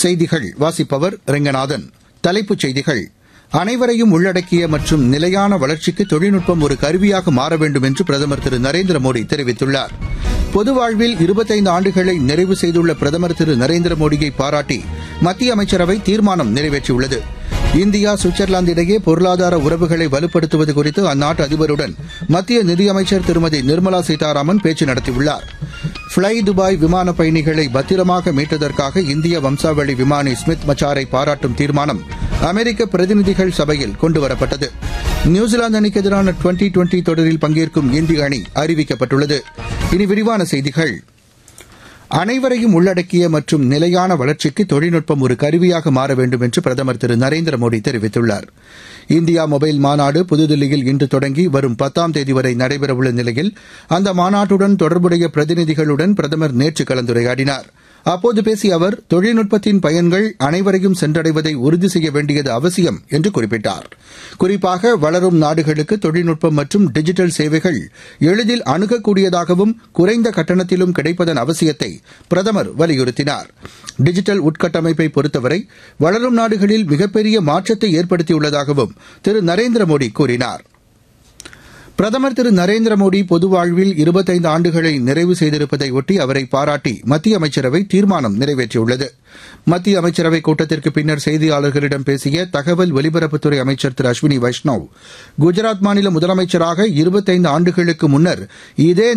செய்திகள் வாசிப்பவர் ரெங்கநாதன் தலைப்புச் செய்திகள் அனைவரையும் உள்ளடக்கிய மற்றும் நிலையான வளர்ச்சிக்கு தொழில்நுட்பம் ஒரு கருவியாக மாற வேண்டும் என்று பிரதமர் திரு நரேந்திர மோடி தெரிவித்துள்ளார் பொது வாழ்வில் இருபத்தைந்து ஆண்டுகளை நிறைவு செய்துள்ள பிரதமர் திரு நரேந்திர மோடியை பாராட்டி மத்திய அமைச்சரவை தீர்மானம் நிறைவேற்றியுள்ளது இந்தியா சுவிட்சர்லாந்து இடையே பொருளாதார உறவுகளை வலுப்படுத்துவது குறித்து அந்நாட்டு அதிபருடன் மத்திய நிதியமைச்சர் திருமதி நிர்மலா சீதாராமன் பேச்சு நடத்தியுள்ளார் ஃப்ளை துபாய் விமான பயணிகளை பத்திரமாக மீட்டதற்காக இந்திய வம்சாவளி விமானி ஸ்மித் மச்சாரை பாராட்டும் தீர்மானம் அமெரிக்க பிரதிநிதிகள் சபையில் கொண்டுவரப்பட்டது நியூசிலாந்து அணிக்கு எதிரான டுவெண்டி டுவெண்டி தொடரில் பங்கேற்கும் இந்திய அணி அறிவிக்கப்பட்டுள்ளது இனி விரிவான செய்திகள் அனைவரையும் உள்ளடக்கிய மற்றும் நிலையான வளர்ச்சிக்கு தொழில்நுட்பம் ஒரு கருவியாக மாற வேண்டும் என்று பிரதமர் திரு நரேந்திர மோடி தெரிவித்துள்ளார் இந்தியா மொபைல் மாநாடு புதுதில்லியில் இன்று தொடங்கி வரும் பத்தாம் தேதி வரை நடைபெறவுள்ள நிலையில் அந்த மாநாட்டுடன் தொடர்புடைய பிரதிநிதிகளுடன் பிரதமர் நேற்று கலந்துரையாடினார் அப்போது பேசிய அவர் தொழில்நுட்பத்தின் பயன்கள் அனைவரையும் சென்றடைவதை உறுதி செய்ய வேண்டியது அவசியம் என்று குறிப்பிட்டார் குறிப்பாக வளரும் நாடுகளுக்கு தொழில்நுட்பம் மற்றும் டிஜிட்டல் சேவைகள் எளிதில் அணுகக்கூடியதாகவும் குறைந்த கட்டணத்திலும் கிடைப்பதன் அவசியத்தை பிரதமர் வலியுறுத்தினார் டிஜிட்டல் உட்கட்டமைப்பை பொறுத்தவரை வளரும் நாடுகளில் மிகப்பெரிய மாற்றத்தை ஏற்படுத்தியுள்ளதாகவும் திரு நரேந்திர மோடி கூறினார் பிரதமர் திரு நரேந்திர மோடி பொது வாழ்வில் இருபத்தைந்து ஆண்டுகளை நிறைவு செய்திருப்பதை ஒட்டி அவரை பாராட்டி மத்திய அமைச்சரவை தீர்மானம் நிறைவேற்றியுள்ளது மத்திய அமைச்சரவை கூட்டத்திற்கு பின்னர் செய்தியாளர்களிடம் பேசிய தகவல் ஒலிபரப்புத்துறை அமைச்சர் திரு அஸ்வினி வைஷ்ணவ் குஜராத் மாநில முதலமைச்சராக இருபத்தைந்து ஆண்டுகளுக்கு முன்னர் இதே